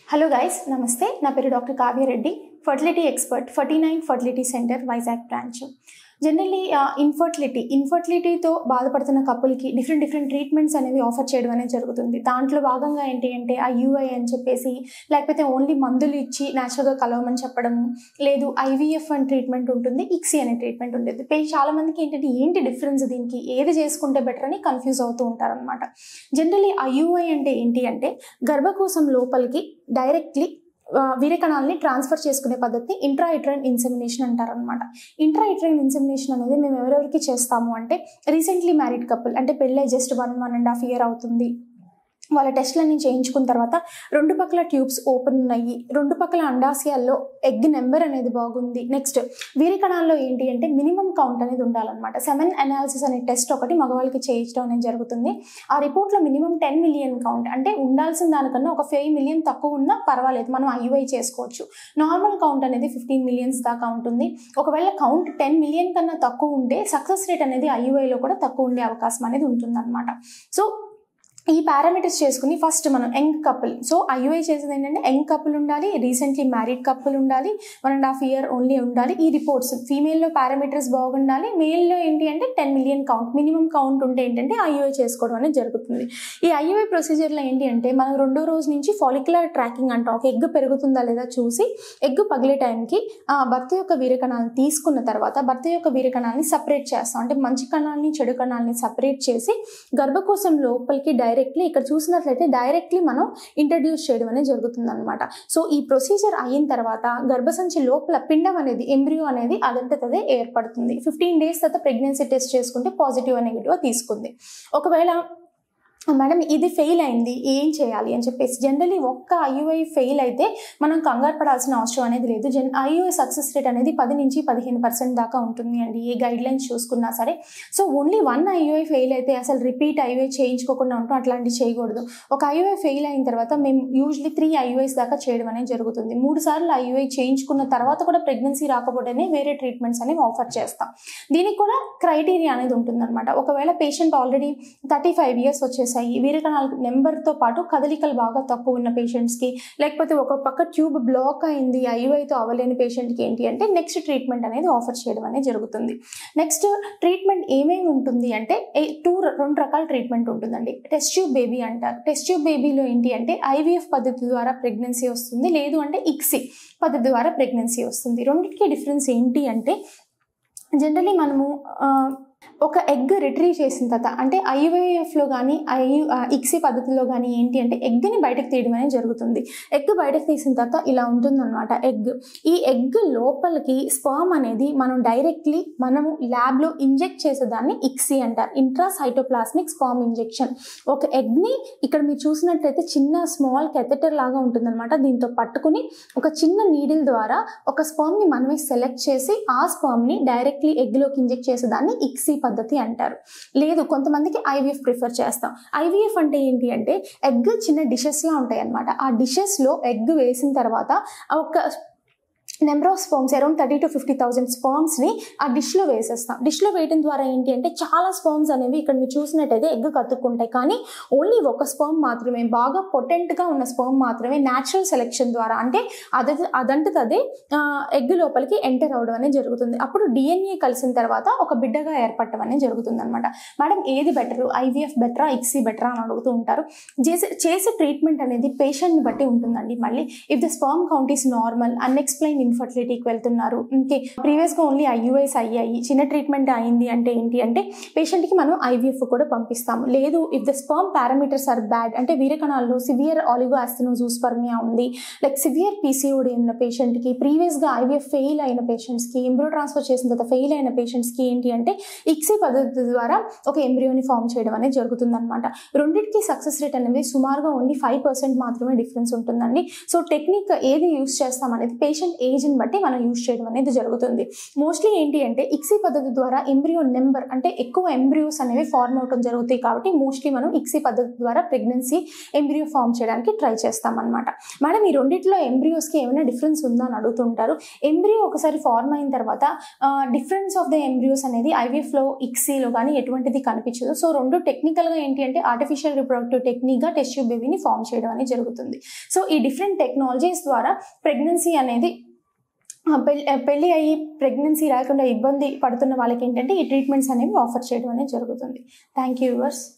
hello guys నమస్తే నా పేరు doctor Kavya Reddy fertility expert forty nine fertility centre Vizag branch generally infertility ఇన్ఫర్టిలిటీతో బాధపడుతున్న కపుల్కి డిఫరెంట్ డిఫరెంట్ ట్రీట్మెంట్స్ అనేవి ఆఫర్ చేయడం అనేది జరుగుతుంది దాంట్లో భాగంగా ఏంటి అంటే ఆ యూఐ అని చెప్పేసి లేకపోతే ఓన్లీ మందులు ఇచ్చి న్యాచురల్గా కలవమని చెప్పడము లేదు ఐవీఎఫ్ అని ట్రీట్మెంట్ ఉంటుంది ఇక్సీ అనే ట్రీట్మెంట్ ఉంటుంది పే చాలా మందికి ఏంటంటే ఏంటి డిఫరెన్స్ దీనికి ఏది చేసుకుంటే బెటర్ అని కన్ఫ్యూజ్ అవుతూ ఉంటారనమాట జనరలీ ఆ యూఐ అంటే ఏంటి అంటే గర్భకోశం లోపలికి డైరెక్ట్లీ వీరకణాలని ట్రాన్స్ఫర్ చేసుకునే పద్ధతి ఇంట్రాయిట్రైన్ ఇన్సెమినేషన్ అంటారనమాట ఇంట్రాయిట్రైన్ ఇన్సెమినేషన్ అనేది మేము ఎవరెవరికి చేస్తాము అంటే రీసెంట్లీ మ్యారీడ్ కపుల్ అంటే పెళ్ళై just one one and half year అవుతుంది వాళ్ళ టెస్ట్లన్నీ చేయించుకున్న తర్వాత రెండు పక్కల ట్యూబ్స్ ఓపెన్ ఉన్నాయి రెండు పక్కల అండాశయాల్లో ఎగ్ నెంబర్ అనేది బాగుంది నెక్స్ట్ వీరి కణాల్లో ఏంటి అంటే మినిమం కౌంట్ అనేది ఉండాలన్నమాట సెవెన్ అనాలిసిస్ అనే టెస్ట్ ఒకటి మగవాళ్ళకి చేయించడం అనేది జరుగుతుంది ఆ రిపోర్ట్లో మినిమం టెన్ మిలియన్ కౌంట్ అంటే ఉండాల్సిన దానికన్నా ఒక ఫైవ్ మిలియన్ తక్కువ ఉన్నా పర్వాలేదు మనం ఐయుఐ చేసుకోవచ్చు నార్మల్ కౌంట్ అనేది ఫిఫ్టీన్ మిలియన్స్ దాకా ఉంటుంది ఒకవేళ కౌంట్ టెన్ మిలియన్ కన్నా తక్కువ ఉంటే సక్సెస్ రేట్ అనేది ఐయుఐలో కూడా తక్కువ ఉండే అవకాశం అనేది ఉంటుందన్నమాట సో ఈ పారామీటర్స్ చేసుకుని ఫస్ట్ మనం యంగ్ కపుల్ సో ఐయుఐ చేసేది ఏంటంటే యంగ్ కపుల్ ఉండాలి రీసెంట్లీ మ్యారీడ్ కపుల్ ఉండాలి one and half year only ఉండాలి ఈ రిపోర్ట్స్ ఫీమేల్లో పారామీటర్స్ బాగుండాలి మేల్లో ఏంటి అంటే ten million count minimum count ఉంటే ఏంటంటే ఐయుఐ చేసుకోవడం అనేది జరుగుతుంది ఈ ఐయుఐ ప్రొసీజర్లో ఏంటి అంటే మనం రెండో రోజు నుంచి ఫాలిక్యులర్ ట్రాకింగ్ అంటాం ఒక ఎగ్ పెరుగుతుందా లేదా చూసి ఎగ్ పగిలే టైంకి భర్త యొక్క వీరకణాలను తీసుకున్న తర్వాత భర్త యొక్క వీరకణాలని సపరేట్ చేస్తాం అంటే మంచి కణాలని చెడు కణాలని సపరేట్ చేసి గర్భకోశం లోపలికి డైరెక్ట్లీ ఇక్కడ చూసినట్లయితే డైరెక్ట్లీ మనం ఇంట్రడ్యూస్ చేయడం అనేది జరుగుతుంది అనమాట సో ఈ ప్రొసీజర్ అయిన తర్వాత గర్భసంచి లోపల పిండం అనేది ఎంబ్రియో అనేది అదంతదే ఏర్పడుతుంది ఫిఫ్టీన్ డేస్ తర్వాత ప్రెగ్నెన్సీ టెస్ట్ చేసుకుంటే పాజిటివ్ నెగిటివ్ తీసుకుంది ఒకవేళ మేడం ఇది ఫెయిల్ అయింది ఏం చేయాలి అని చెప్పేసి జనరలీ ఒక్క ఐయుఐ ఫెయిల్ అయితే మనం కంగారు పడాల్సిన అవసరం అనేది లేదు జన్ ఐయుఐ సక్సెస్ రేట్ అనేది పది నుంచి పదిహేను పర్సెంట్ దాకా ఉంటుంది అండి ఏ గైడ్ లైన్స్ చూసుకున్నా సరే so only one IUI fail అయితే అసలు రిపీట్ ఐయుఐ చేయించుకోకుండా ఉంటాం అట్లాంటివి చేయకూడదు ఒక ఐయుఐ ఫెయిల్ అయిన తర్వాత మేము యూజువలీ త్రీ ఐయుఐస్ దాకా చేయడం అనేది జరుగుతుంది మూడు సార్లు ఐయుఐ చేయించుకున్న తర్వాత కూడా ప్రెగ్నెన్సీ రాకపోతేనే వేరే ట్రీట్మెంట్స్ అనేవి ఆఫర్ చేస్తాం దీనికి కూడా క్రైటీరియా అనేది ఉంటుందన్నమాట ఒకవేళ patient already thirty five years వచ్చేసి వస్తాయి వీరకణాల నెంబర్తో పాటు కదలికలు బాగా తక్కువ ఉన్న పేషెంట్స్కి లేకపోతే ఒక పక్క ట్యూబ్ బ్లాక్ అయింది ఐయుఐతో అవ్వలేని పేషెంట్కి ఏంటి అంటే నెక్స్ట్ ట్రీట్మెంట్ అనేది ఆఫర్ చేయడం అనేది జరుగుతుంది నెక్స్ట్ ట్రీట్మెంట్ ఏమేమి ఉంటుంది అంటే టూ రెండు రకాల ట్రీట్మెంట్ ఉంటుందండి టెస్ట్ ట్యూబ్ బేబీ అంటారు టెస్ట్ ట్యూబ్ బేబీలో ఏంటి అంటే ఐవీఎఫ్ పద్ధతి ద్వారా ప్రెగ్నెన్సీ వస్తుంది లేదు అంటే ఇక్సీ పద్ధతి ద్వారా ప్రెగ్నెన్సీ వస్తుంది రెండింటికి డిఫరెన్స్ ఏంటి అంటే జనరలీ మనము ఒక ఎగ్ రిట్రీవ్ చేసిన తర్వాత అంటే ఐవైఎఫ్లో కానీ ఐ ఇక్సీ పద్ధతిలో కానీ ఏంటి అంటే ఎగ్ని బయటకు తీయడం అనేది జరుగుతుంది ఎగ్ బయటకు తీసిన తర్వాత ఇలా ఉంటుందన్నమాట ఎగ్ ఈ ఎగ్ లోపలికి స్పర్మ్ అనేది మనం డైరెక్ట్లీ మనము ల్యాబ్లో ఇంజెక్ట్ చేసేదాన్ని ఇక్సీ అంటారు ఇంట్రాసైటోప్లాస్మిక్ స్పర్మ్ ఇంజెక్షన్ ఒక ఎగ్ని ఇక్కడ మీరు చూసినట్లయితే చిన్న స్మాల్ కెథెటర్ లాగా ఉంటుందన్నమాట దీంతో పట్టుకుని ఒక చిన్న నీడిల్ ద్వారా ఒక స్పర్మ్ని మనమే సెలెక్ట్ చేసి ఆ స్పర్మ్ని డైరెక్ట్లీ ఎగ్లోకి ఇంజెక్ట్ చేసేదాన్ని ఇక్సీ పద్ధతి అంటారు లేదు కొంతమందికి ఐవీఎఫ్ ప్రిఫర్ చేస్తాం ఐవీఎఫ్ అంటే ఏంటి అంటే ఎగ్ చిన్న డిషెస్లా ఉంటాయి అనమాట ఆ డిషెస్లో ఎగ్ వేసిన తర్వాత ఒక number of sperms around thirty to fifty thousand స్పర్మ్స్ని ఆ డిష్లో వేసేస్తాం డిష్లో వేయడం ద్వారా ఏంటి అంటే చాలా స్పర్మ్స్ అనేవి ఇక్కడ మీరు చూసినట్టయితే ఎగ్ కత్తుక్కుంటాయి కానీ ఓన్లీ ఒక స్పర్మ్ మాత్రమే బాగా పొటెంట్గా ఉన్న స్పర్మ్ మాత్రమే న్యాచురల్ సెలెక్షన్ ద్వారా అంటే అదే అదంటే అదే ఎగ్ లోపలికి ఎంటర్ అవ్వడం అనేది జరుగుతుంది అప్పుడు డిఎన్ఏ కలిసిన తర్వాత ఒక బిడ్డగా ఏర్పడటం అనేది జరుగుతుంది అనమాట మేడం ఏది బెటర్ ఐవీఎఫ్ బెటరా ఇక్సీ బెటరా అని అడుగుతూ ఉంటారు చేసే చేసే ట్రీట్మెంట్ అనేది పేషెంట్ని బట్టి ఉంటుందండి మళ్ళీ if the sperm count is normal unexplain ఇన్ఫర్టిలిటీకి వెళ్తున్నారు ఇంకే ప్రీవియస్గా ఓన్లీ ఐయుఐస్ అయ్యాయి చిన్న ట్రీట్మెంట్ అయింది అంటే ఏంటి అంటే పేషెంట్కి మనం ఐవీఎఫ్ కూడా పంపిస్తాము లేదు if the sperm parameters are bad అంటే వీరకణాల్లో సివియర్ ఆలిగో ఆస్తినోజూస్పర్మియా ఉంది లైక్ సివియర్ పీసీఓడి ఉన్న పేషెంట్కి ప్రీవియస్గా ఐవీఎఫ్ ఫెయిల్ అయిన పేషెంట్స్కి ఎంబ్రియో ట్రాన్స్ఫర్ చేసిన తర్వాత ఫెయిల్ అయిన పేషెంట్స్కి ఏంటి అంటే ఇక్సీ పద్ధతి ద్వారా ఒక ఎంబ్రియోని ఫామ్ చేయడం అనేది జరుగుతుందన్నమాట రెండింటికి సక్సెస్ రేట్ అనేది సుమారుగా ఓన్లీ ఫైవ్ పర్సెంట్ మాత్రమే డిఫరెన్స్ ఉంటుందండి సో టెక్నిక్ ఏది యూస్ చేస్తాం అనేది పేషెంట్ ఏం ఏజ్ని బట్టి మనం యూజ్ చేయడం అనేది జరుగుతుంది మోస్ట్లీ ఏంటి అంటే ఇక్సీ పద్ధతి ద్వారా ఎంబ్రియో నెంబర్ అంటే ఎక్కువ ఎంబ్రియోస్ అనేవి ఫార్మ్ అవడం జరుగుతాయి కాబట్టి మోస్ట్లీ మనం ఇక్సీ పద్ధతి ద్వారా ప్రెగ్నెన్సీ ఎంబ్రియో ఫామ్ చేయడానికి ట్రై చేస్తాం అనమాట మేడం ఈ రెండిట్లో ఎంబ్రియోస్కి ఏమైనా డిఫరెన్స్ ఉందా అని అడుగుతుంటారు ఎంబ్రియో ఒకసారి ఫార్మ్ అయిన తర్వాత డిఫరెన్స్ ఆఫ్ ద ఎంబ్రియోస్ అనేది ఐవీఎఫ్లో ఇక్సీలో కానీ ఎటువంటిది కనిపించదు సో రెండు టెక్నికల్గా ఏంటి అంటే ఆర్టిఫిషియల్ రిప్రొడక్టివ్ టెక్నిక్గా టెస్ట్ ట్యూబ్ బేబీని ఫామ్ చేయడం అనేది జరుగుతుంది సో ఈ డిఫరెంట్ టెక్నాలజీస్ ద్వారా ప్రెగ్నెన్సీ అనేది ఆ, పెళ్ళి పెళ్ళి అయ్యి ప్రెగ్నెన్సీ రాకుండా ఇబ్బంది పడుతున్న వాళ్ళకి ఏంటంటే ఈ ట్రీట్మెంట్స్ అనేవి ఆఫర్ చేయడం అనేది జరుగుతుంది థ్యాంక్ యూ యువర్స్